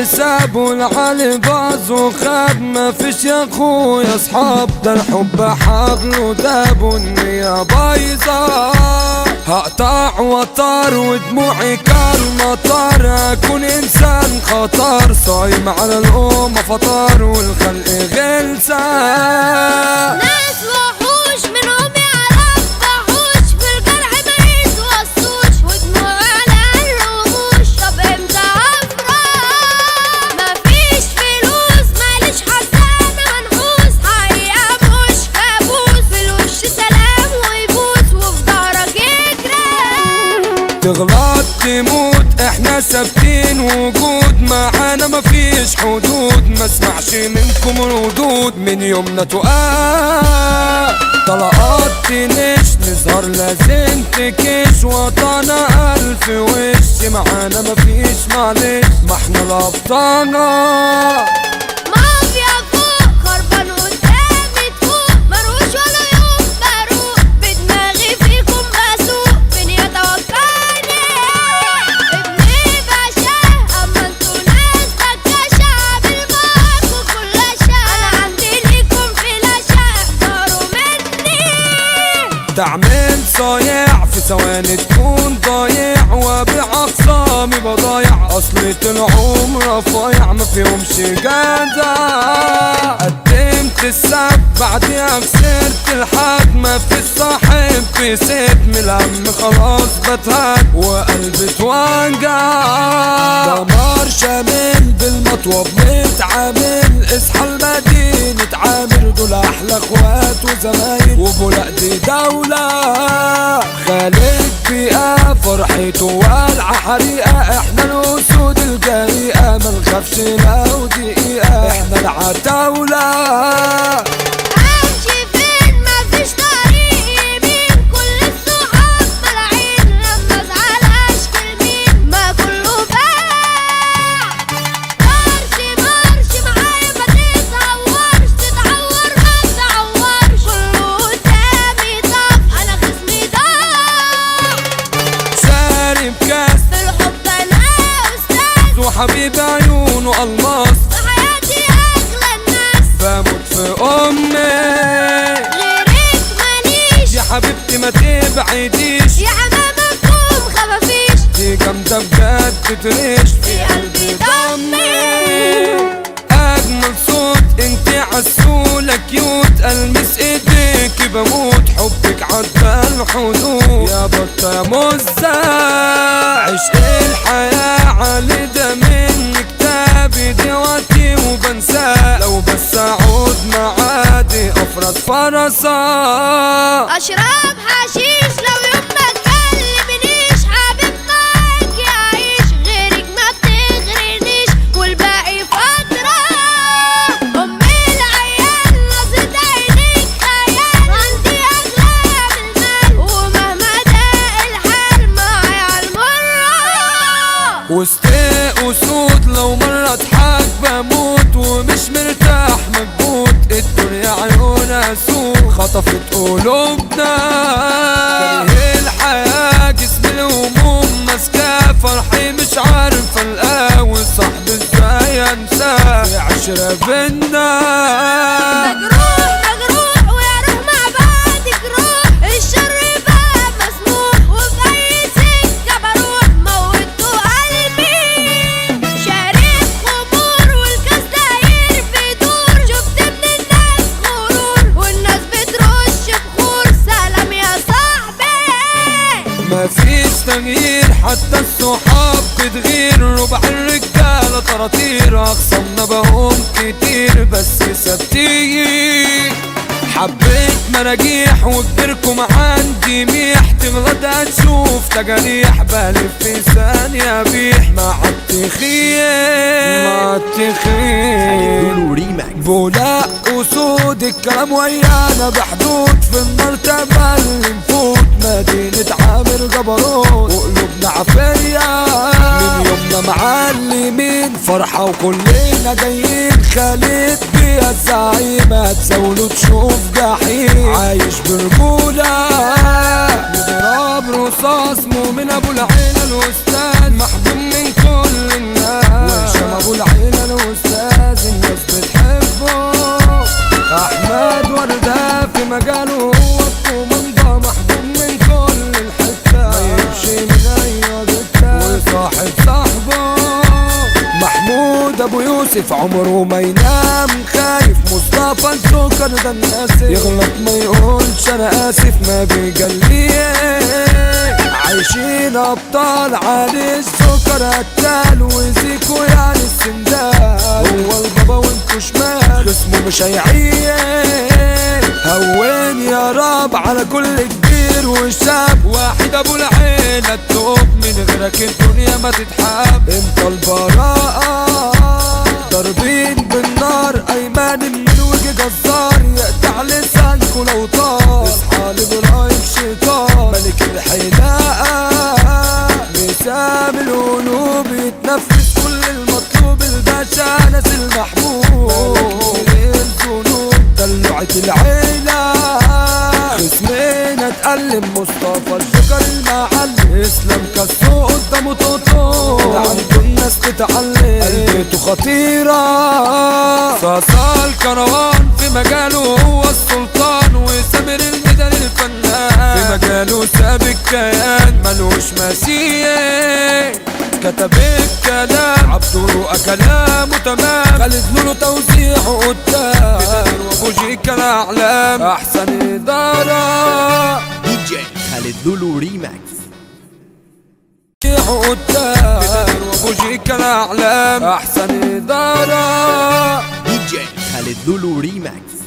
سابوا العلي باظ وخاب ما فيش يا اخويا اصحاب ده الحب حبل وداب والنية بايظة هقطع وطار ودموعي كالمطر اكون انسان خطر صايم على الامة فطار والخلق غلسة ناس وحوش منهم يعرف وحوش في الجرح ما يتوصوش ودموع على الرموش طب امتى افرح مفيش فلوس ماليش حزانة منحوس حقيقة مش كابوس في الوش سلام ويبوس وفي ظهرك يجري تغلط تموت احنا ثابتين وجود معانا مفيش حدود ما اسمعش منكم ردود من يومنا تقال طلقات تنش نظهر لازم تكش وطنا الف وش معانا مفيش معلش ما احنا الابطالة مافيا فوق خربان قدامي تفوق مروش ولا يوم بروق بدماغي فيكم بسوق فين يتوفاني ابني باشا اما انتوا ناس بكاشة عامل معاكوا كل شا انا عندي ليكم فلاشة احذروا مني تعمل صايع في ثواني تكون ضايع وابيع اخصامي بضايع اصلي طلعوا رفايع ما فيهمش جدع قدمت السب بعديها خسرت الحد ما في الصاحب في ست من الهم خلاص بتهد وقلبي اتوجع دمار شامل بالمطوب متعامل اصحى المدينة عامر دول احلى اخوات وزمايل وبولاق دي دولة خالد بيئة فرحته والعة حريقة احنا الاسود الجريئة ما نخافش لو دقيقة احنا العتاولة امشي فين مفيش طريق يمين كل الصحاب ملاعين لما ازعل اشكي لمين ما كله باع مارش مارش معايا ما تتهورش تتعور ما تتعورش كله قدامي طف انا خصمي ضاع شارب كاس في الحب انا استاذ وحبيب عيونه الماس في حياتي اغلى الناس بموت في امي غيرك ماليش يا حبيبتي ما تبعديش يا حمامة قوم خفافيش دي جامدة بجد تريش في قلبي ضمي اجمل صوت انت عسولة كيوت المس ايديك بموت حبك عدى الحدود يا بطة يا مزة عشق الحياة علي ده من كتابي دلوقتي وبنساه لو بس اعود معادي افرس فرسا اشرب حشيش لو يوم ما تكلمنيش حبيب معاك يعيش غيرك ما بتغرنيش والباقي فترة امي العيال نظرة عينيك خيال عندي اغلى من المال ومهما ضاق الحال معايا عالمرة وسط اسود لو مرة اضحك بموت ومش مرتاح مكبوت الدنيا عيونها سوق خطفت قلوبنا كاره الحياة جسم الهموم ماسكاه فرحي مش عارف القاه وصاحبي ازاي انساه في عشرة بينا مجروح مجروح ويا روح مع بعض جروح الشر بقى مسموح وفي اي سكه بروح موتوا قلبي شارب خمور والكاس داير بيدور شفت من الناس غرور والناس بترش بخور سلام يا صاحبي مفيش تغيير حتى الصحاب بتغير ربع الرجالة طراطير أخصمنا بقوم كتير بس ثابتين حبيت مراجيح وكبركم عندي ميح تغلط هتشوف تجاريح بلف في ثانية بيح مع التخيل مع التخيل لولو ريماكس بولاق اسود الكلام ويانا بحدود في المرتبة اللي نفوت مدينة عامر جبروت وقلوبنا عافية من يومنا معلمين فرحة وكلنا جايين خالد بيها الزعيم هتزاوله تشوف جحيم عايش برجولة نضرب رصاص مؤمن ابو العيلة الاستاذ محبوب من كل الناس وهشام ابو العيلة اسف عمره ما ينام خايف مصطفى السكر ده الناس يغلط ما يقولش انا اسف ما بيجليه عايشين ابطال علي السكر قتال وزيكو يعني السندال هو البابا وانتو شمال اسمه مش هيعيش هون يا رب على كل كبير وشاب واحد ابو العين التوب من غيرك الدنيا ما تتحب انت البراءة ضاربين بالنار ايمان من وجه جزار يقطع لسانكو لو طار اصحى لابراهيم شيطان ملك الحلاقة مسام القلوب يتنفس كل المطلوب الباشا ناس المحبوب ملك الذنوب دلوعة العيلة خصمنا اتألم مصطفى الشكر المعلم اسلام كسو قدامه توتو ده عنده الناس تتعلم قلبته خطيرة صاصا الكروان في مجاله هو السلطان وسامر الميدان الفنان في مجاله ساب الكيان ملوش مثيل كتب الكلام عبده كلامه تمام خالد لولو توزيعه قدام وابوجيك الاعلام احسن اداره دي جي خالد لولو ريماكس توزيعه قدام وابوجيك الاعلام احسن اداره دي جي خالد لولو ريماكس